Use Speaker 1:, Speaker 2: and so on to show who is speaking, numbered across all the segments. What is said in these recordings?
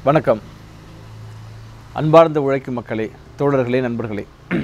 Speaker 1: வணக்கம் அன்பார்ந்த உழைக்கும் மக்களே தோழர்களே நண்பர்களே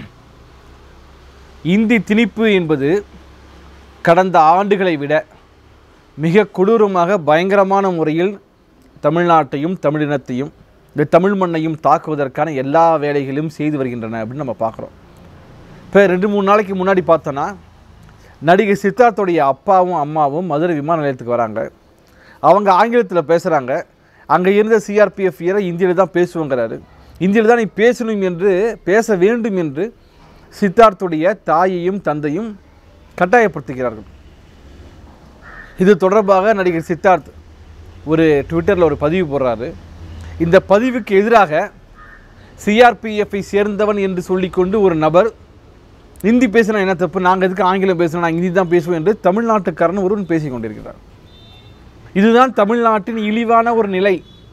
Speaker 1: இந்தி திணிப்பு என்பது கடந்த ஆண்டுகளை விட மிக கொடூரமாக பயங்கரமான முறையில் தமிழ்நாட்டையும் தமிழினத்தையும் இந்த தமிழ் மண்ணையும் தாக்குவதற்கான எல்லா வேலைகளையும் செய்து வருகின்றன அப்படின்னு நம்ம பார்க்குறோம் இப்போ ரெண்டு மூணு நாளைக்கு முன்னாடி பார்த்தோன்னா நடிகை சித்தார்த்தோடைய அப்பாவும் அம்மாவும் மதுரை விமான நிலையத்துக்கு வராங்க அவங்க ஆங்கிலத்தில் பேசுகிறாங்க அங்கே இருந்த சிஆர்பிஎஃப் வீரர் இந்தியில் தான் பேசுவோங்கிறாரு இந்தியில் தான் நீ பேசணும் என்று பேச வேண்டும் என்று சித்தார்த்துடைய தாயையும் தந்தையும் கட்டாயப்படுத்துகிறார்கள் இது தொடர்பாக நடிகர் சித்தார்த் ஒரு ட்விட்டரில் ஒரு பதிவு போடுறாரு இந்த பதிவுக்கு எதிராக சிஆர்பிஎஃப்பை சேர்ந்தவன் என்று சொல்லிக்கொண்டு ஒரு நபர் ஹிந்தி பேசினா என்ன தப்பு நாங்கள் எதுக்கு ஆங்கிலம் பேசணும் நாங்கள் ஹிந்தி தான் பேசுவோம் என்று தமிழ்நாட்டுக்காரன் ஒருவன் பேசிக் கொண்டிருக்கிறார் இதுதான் தமிழ்நாட்டின் இழிவான ஒரு நிலை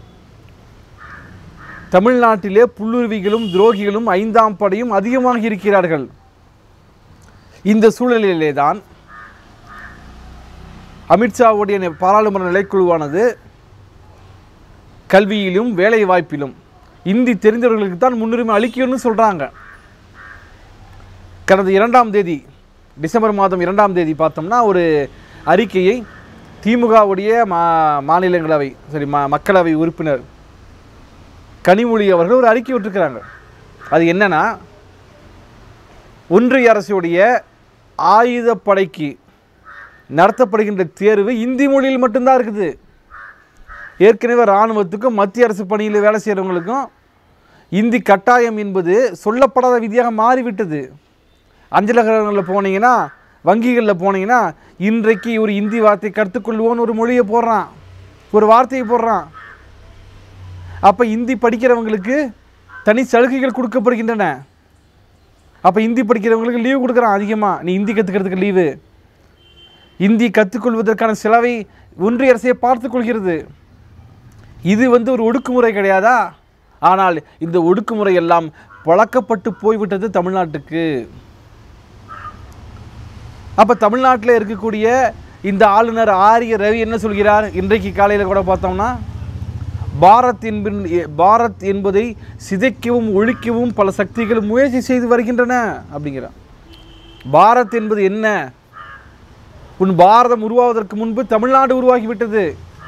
Speaker 1: தமிழ்நாட்டிலே புல்லுருவிகளும் துரோகிகளும் ஐந்தாம் படையும் அதிகமாக இருக்கிறார்கள் இந்த சூழலிலே தான் அமித்ஷாவுடைய நி- பாராளுமன்ற நிலைக்குழுவானது கல்வியிலும் வேலை வாய்ப்பிலும் இந்தி தெரிந்தவர்களுக்கு தான் முன்னுரிமை அளிக்கணும்னு சொல்கிறாங்க கடந்த இரண்டாம் தேதி டிசம்பர் மாதம் இரண்டாம் தேதி பார்த்தோம்னா ஒரு அறிக்கையை திமுகவுடைய மா மாநிலங்களவை சரி ம மக்களவை உறுப்பினர் கனிமொழி அவர்கள் ஒரு அறிக்கை விட்டுருக்கிறாங்க அது என்னன்னா ஒன்றிய அரசுடைய ஆயுதப்படைக்கு நடத்தப்படுகின்ற தேர்வு இந்தி மொழியில் மட்டும்தான் இருக்குது ஏற்கனவே இராணுவத்துக்கும் மத்திய அரசு பணியில் வேலை செய்கிறவங்களுக்கும் இந்தி கட்டாயம் என்பது சொல்லப்படாத விதியாக மாறிவிட்டது அஞ்சலகங்களில் போனீங்கன்னா வங்கிகளில் போனீங்கன்னா இன்றைக்கு ஒரு இந்தி வார்த்தை கற்றுக்கொள்வோன்னு ஒரு மொழியை போடுறான் ஒரு வார்த்தையை போடுறான் அப்போ இந்தி படிக்கிறவங்களுக்கு தனி சலுகைகள் கொடுக்கப்படுகின்றன அப்போ இந்தி படிக்கிறவங்களுக்கு லீவு கொடுக்குறான் அதிகமாக நீ இந்தி கற்றுக்கிறதுக்கு லீவு இந்தி கற்றுக்கொள்வதற்கான செலவை ஒன்றிய அரசே பார்த்துக் கொள்கிறது இது வந்து ஒரு ஒடுக்குமுறை கிடையாதா ஆனால் இந்த ஒடுக்குமுறை எல்லாம் பழக்கப்பட்டு போய்விட்டது தமிழ்நாட்டுக்கு அப்போ தமிழ்நாட்டில் இருக்கக்கூடிய இந்த ஆளுநர் ஆரிய ரவி என்ன சொல்கிறார் இன்றைக்கு காலையில் கூட பார்த்தோம்னா பாரத் என்பின் பாரத் என்பதை சிதைக்கவும் ஒழிக்கவும் பல சக்திகள் முயற்சி செய்து வருகின்றன அப்படிங்கிறார் பாரத் என்பது என்ன உன் பாரதம் உருவாவதற்கு முன்பு தமிழ்நாடு உருவாகிவிட்டது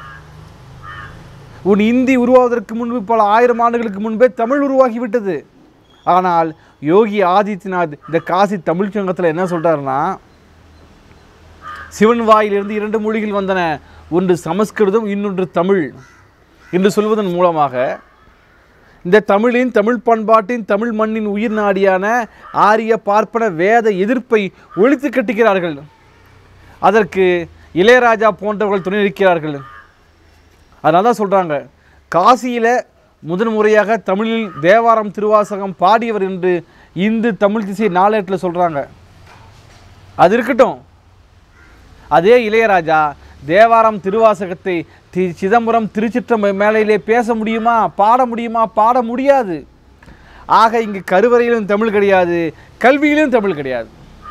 Speaker 1: உன் இந்தி உருவாவதற்கு முன்பு பல ஆயிரம் ஆண்டுகளுக்கு முன்பே தமிழ் உருவாகிவிட்டது ஆனால் யோகி ஆதித்யநாத் இந்த காசி தமிழ் சங்கத்தில் என்ன சொல்றாருன்னா சிவன் வாயிலிருந்து இரண்டு மொழிகள் வந்தன ஒன்று சமஸ்கிருதம் இன்னொன்று தமிழ் என்று சொல்வதன் மூலமாக இந்த தமிழின் தமிழ் பண்பாட்டின் தமிழ் மண்ணின் உயிர் நாடியான ஆரிய பார்ப்பன வேத எதிர்ப்பை ஒழித்து கட்டுகிறார்கள் அதற்கு இளையராஜா போன்றவர்கள் துணை நிற்கிறார்கள் அதனால தான் சொல்கிறாங்க காசியில் முதன் முறையாக தமிழில் தேவாரம் திருவாசகம் பாடியவர் என்று இந்து தமிழ் திசை நாளேட்டில் சொல்கிறாங்க அது இருக்கட்டும் அதே இளையராஜா தேவாரம் திருவாசகத்தை தி சிதம்பரம் திருச்சிற்றம் மேலையிலே பேச முடியுமா பாட முடியுமா பாட முடியாது ஆக இங்கு கருவறையிலும் தமிழ் கிடையாது கல்வியிலும் தமிழ் கிடையாது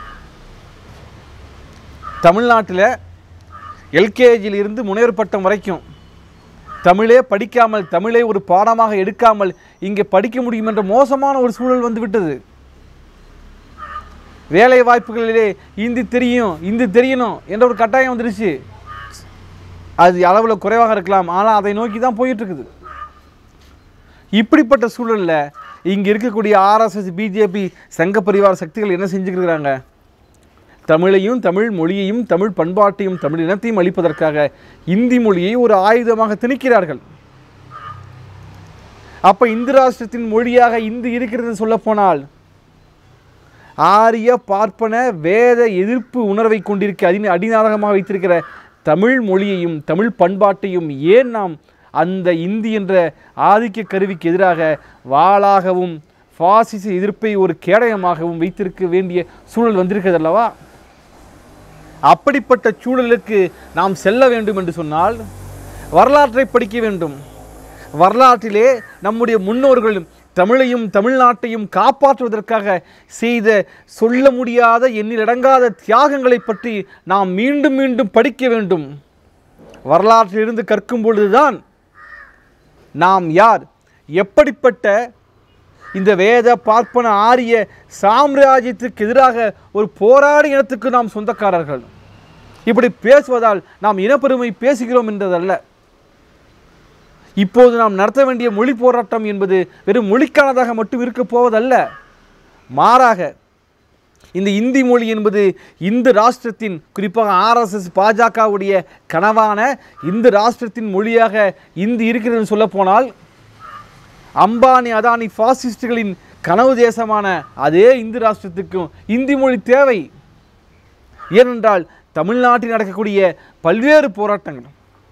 Speaker 1: தமிழ்நாட்டில் எல்கேஜியில் இருந்து முனைவர் பட்டம் வரைக்கும் தமிழே படிக்காமல் தமிழை ஒரு பாடமாக எடுக்காமல் இங்கே படிக்க முடியும் என்ற மோசமான ஒரு சூழல் வந்து விட்டது வேலை வாய்ப்புகளிலே இந்தி தெரியும் இந்தி தெரியணும் என்ற ஒரு கட்டாயம் வந்துருச்சு அது அளவில் குறைவாக இருக்கலாம் ஆனால் அதை நோக்கி தான் போயிட்டு இருக்குது இப்படிப்பட்ட சூழலில் இங்கே இருக்கக்கூடிய ஆர்எஸ்எஸ் பிஜேபி சங்க பரிவார சக்திகள் என்ன செஞ்சுக்கிறாங்க தமிழையும் தமிழ் மொழியையும் தமிழ் பண்பாட்டையும் தமிழ் இனத்தையும் அளிப்பதற்காக இந்தி மொழியை ஒரு ஆயுதமாக திணிக்கிறார்கள் அப்போ இந்து ராஷ்டிரத்தின் மொழியாக இந்தி இருக்கிறது சொல்லப்போனால் ஆரிய பார்ப்பன வேத எதிர்ப்பு உணர்வை கொண்டிருக்க அடி அடிநாதகமாக வைத்திருக்கிற தமிழ் மொழியையும் தமிழ் பண்பாட்டையும் ஏன் நாம் அந்த இந்தி என்ற ஆதிக்க கருவிக்கு எதிராக வாளாகவும் பாசிச எதிர்ப்பை ஒரு கேடயமாகவும் வைத்திருக்க வேண்டிய சூழல் வந்திருக்கிறது அல்லவா அப்படிப்பட்ட சூழலுக்கு நாம் செல்ல வேண்டும் என்று சொன்னால் வரலாற்றை படிக்க வேண்டும் வரலாற்றிலே நம்முடைய முன்னோர்கள் தமிழையும் தமிழ்நாட்டையும் காப்பாற்றுவதற்காக செய்த சொல்ல முடியாத எண்ணிலடங்காத தியாகங்களை பற்றி நாம் மீண்டும் மீண்டும் படிக்க வேண்டும் வரலாற்றிலிருந்து கற்கும் பொழுதுதான் நாம் யார் எப்படிப்பட்ட இந்த வேத பார்ப்பன ஆரிய சாம்ராஜ்யத்துக்கு எதிராக ஒரு போராடி இனத்துக்கு நாம் சொந்தக்காரர்கள் இப்படி பேசுவதால் நாம் இனப்பெருமை பேசுகிறோம் என்றதல்ல இப்போது நாம் நடத்த வேண்டிய மொழி போராட்டம் என்பது வெறும் மொழிக்கானதாக மட்டும் இருக்கப் போவதல்ல மாறாக இந்த இந்தி மொழி என்பது இந்து ராஷ்டிரத்தின் குறிப்பாக ஆர்எஸ்எஸ் பாஜகவுடைய கனவான இந்து ராஷ்டிரத்தின் மொழியாக இந்தி இருக்கிறது சொல்லப்போனால் அம்பானி அதானி பாசிஸ்டுகளின் கனவு தேசமான அதே இந்து ராஷ்டிரத்துக்கும் இந்தி மொழி தேவை ஏனென்றால் தமிழ்நாட்டில் நடக்கக்கூடிய பல்வேறு போராட்டங்கள்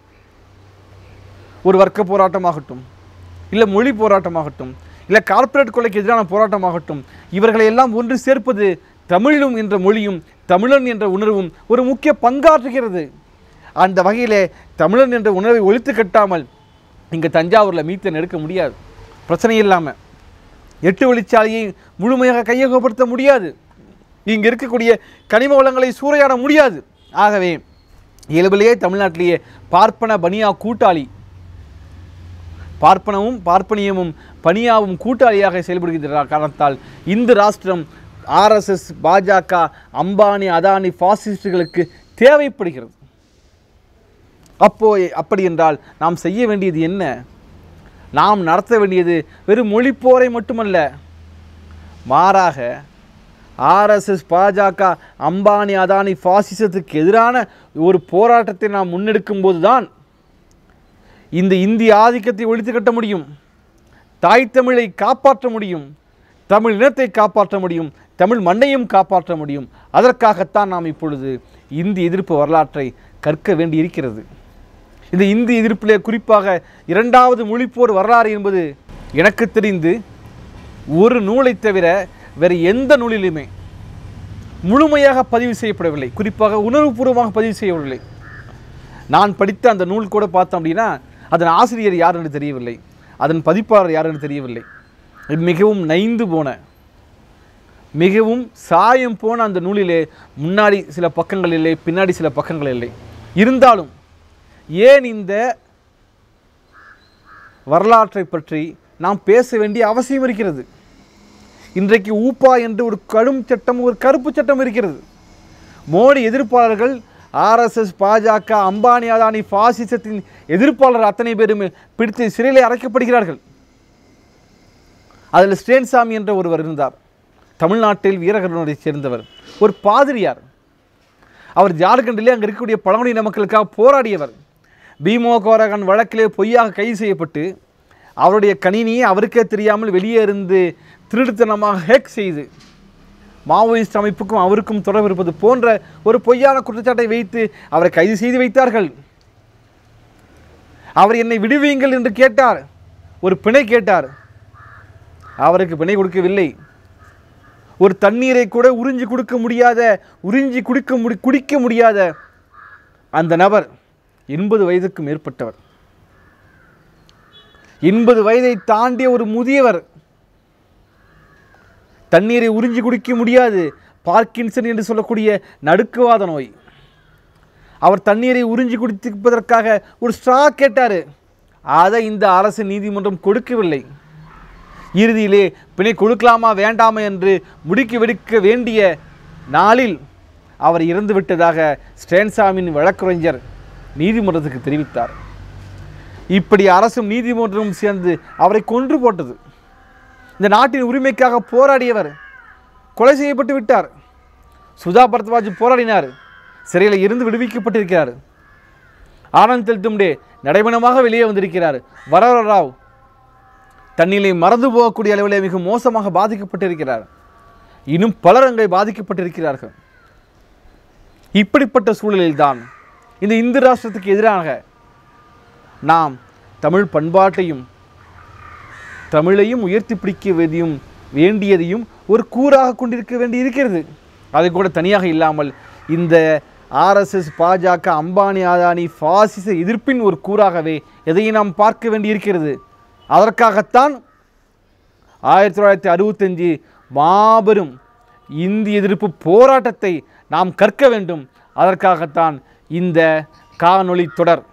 Speaker 1: ஒரு வர்க்க போராட்டமாகட்டும் இல்லை மொழி போராட்டமாகட்டும் இல்லை கார்ப்பரேட் கொலைக்கு எதிரான போராட்டமாகட்டும் இவர்களை எல்லாம் ஒன்று சேர்ப்பது தமிழும் என்ற மொழியும் தமிழன் என்ற உணர்வும் ஒரு முக்கிய பங்காற்றுகிறது அந்த வகையிலே தமிழன் என்ற உணர்வை ஒழித்து கட்டாமல் இங்கே தஞ்சாவூரில் மீத்தன் எடுக்க முடியாது பிரச்சனை இல்லாமல் எட்டு வழிச்சாலையை முழுமையாக கையகப்படுத்த முடியாது இங்கே இருக்கக்கூடிய கனிம வளங்களை சூறையாட முடியாது ஆகவே இயல்பிலேயே தமிழ்நாட்டிலேயே பார்ப்பன பனியா கூட்டாளி பார்ப்பனமும் பார்ப்பனியமும் பனியாவும் கூட்டாளியாக செயல்படுகின்ற காரணத்தால் இந்த ராஷ்டிரம் ஆர்எஸ்எஸ் பாஜக அம்பானி அதானி பாசிஸ்டுகளுக்கு தேவைப்படுகிறது அப்போ அப்படி என்றால் நாம் செய்ய வேண்டியது என்ன நாம் நடத்த வேண்டியது வெறும் மொழிப்போரை மட்டுமல்ல மாறாக ஆர்எஸ்எஸ் பாஜக அம்பானி அதானி பாசிசத்துக்கு எதிரான ஒரு போராட்டத்தை நாம் முன்னெடுக்கும் போதுதான் இந்த இந்திய ஆதிக்கத்தை ஒழித்து கட்ட முடியும் தாய் தமிழை காப்பாற்ற முடியும் தமிழ் இனத்தை காப்பாற்ற முடியும் தமிழ் மண்ணையும் காப்பாற்ற முடியும் அதற்காகத்தான் நாம் இப்பொழுது இந்தி எதிர்ப்பு வரலாற்றை கற்க வேண்டியிருக்கிறது இந்த இந்தி எதிர்ப்பிலே குறிப்பாக இரண்டாவது மொழிப்போர் வரலாறு என்பது எனக்கு தெரிந்து ஒரு நூலை தவிர வேறு எந்த நூலிலுமே முழுமையாக பதிவு செய்யப்படவில்லை குறிப்பாக உணர்வுபூர்வமாக பதிவு செய்யவில்லை நான் படித்த அந்த நூல் கூட பார்த்தோம் அப்படின்னா அதன் ஆசிரியர் யார் என்று தெரியவில்லை அதன் பதிப்பாளர் யார் என்று தெரியவில்லை இது மிகவும் நைந்து போன மிகவும் சாயம் போன அந்த நூலிலே முன்னாடி சில பக்கங்கள் இல்லை பின்னாடி சில பக்கங்கள் இல்லை இருந்தாலும் ஏன் இந்த வரலாற்றை பற்றி நாம் பேச வேண்டிய அவசியம் இருக்கிறது இன்றைக்கு ஊப்பா என்று ஒரு கடும் சட்டம் ஒரு கருப்பு சட்டம் இருக்கிறது மோடி எதிர்ப்பாளர்கள் ஆர்எஸ்எஸ் பாஜக அம்பானி அதானி பாசிசத்தின் எதிர்ப்பாளர் அத்தனை பேரும் பிடித்து சிறையில் அடைக்கப்படுகிறார்கள் அதில் ஸ்டேன்சாமி என்ற ஒருவர் இருந்தார் தமிழ்நாட்டில் வீரகரனுடைய சேர்ந்தவர் ஒரு பாதிரியார் அவர் ஜார்க்கண்டிலே அங்கே இருக்கக்கூடிய பழங்குடியின மக்களுக்காக போராடியவர் பீமோ கோரகன் வழக்கிலே பொய்யாக கைது செய்யப்பட்டு அவருடைய கணினியை அவருக்கே தெரியாமல் வெளியே இருந்து திருடுத்தனமாக ஹேக் செய்து மாவோயிஸ்ட் அமைப்புக்கும் அவருக்கும் தொடர்பு இருப்பது போன்ற ஒரு பொய்யான குற்றச்சாட்டை வைத்து அவரை கைது செய்து வைத்தார்கள் அவர் என்னை விடுவீங்கள் என்று கேட்டார் ஒரு பிணை கேட்டார் அவருக்கு பிணை கொடுக்கவில்லை ஒரு தண்ணீரை கூட உறிஞ்சி கொடுக்க முடியாத உறிஞ்சி குடிக்க முடி குடிக்க முடியாத அந்த நபர் எண்பது வயதுக்கு மேற்பட்டவர் எண்பது வயதை தாண்டிய ஒரு முதியவர் தண்ணீரை உறிஞ்சி குடிக்க முடியாது பார்க்கின்சன் என்று சொல்லக்கூடிய நடுக்குவாத நோய் அவர் தண்ணீரை உறிஞ்சி குடிப்பதற்காக ஒரு ஸ்ட்ரா கேட்டார் அதை இந்த அரசு நீதிமன்றம் கொடுக்கவில்லை இறுதியிலே பிணை கொடுக்கலாமா வேண்டாமா என்று முடிக்க வெடிக்க வேண்டிய நாளில் அவர் இறந்து விட்டதாக ஸ்டேன்சாமின் வழக்கறிஞர் நீதிமன்றத்துக்கு தெரிவித்தார் இப்படி அரசும் நீதிமன்றமும் சேர்ந்து அவரை கொன்று போட்டது இந்த நாட்டின் உரிமைக்காக போராடியவர் கொலை செய்யப்பட்டு விட்டார் சுதா பரத்வாஜ் போராடினார் சிறையில் இருந்து விடுவிக்கப்பட்டிருக்கிறார் ஆனந்த் தெல்தும்டே நடைமணமாக வெளியே வந்திருக்கிறார் வரவர ராவ் தன்னிலை மறந்து போகக்கூடிய அளவிலே மிக மோசமாக பாதிக்கப்பட்டிருக்கிறார் இன்னும் பலர் அங்கே பாதிக்கப்பட்டிருக்கிறார்கள் இப்படிப்பட்ட சூழலில்தான் இந்த இந்து ராஷ்டிரத்துக்கு எதிராக நாம் தமிழ் பண்பாட்டையும் தமிழையும் உயர்த்தி பிடிக்க வேண்டியும் வேண்டியதையும் ஒரு கூறாக கொண்டிருக்க வேண்டி இருக்கிறது அது கூட தனியாக இல்லாமல் இந்த ஆர்எஸ்எஸ் பாஜக அம்பானி அதானி பாசிச எதிர்ப்பின் ஒரு கூறாகவே எதையும் நாம் பார்க்க வேண்டியிருக்கிறது அதற்காகத்தான் ஆயிரத்தி தொள்ளாயிரத்தி அறுபத்தஞ்சு மாபெரும் இந்தி எதிர்ப்பு போராட்டத்தை நாம் கற்க வேண்டும் அதற்காகத்தான் இந்த காணொளி தொடர்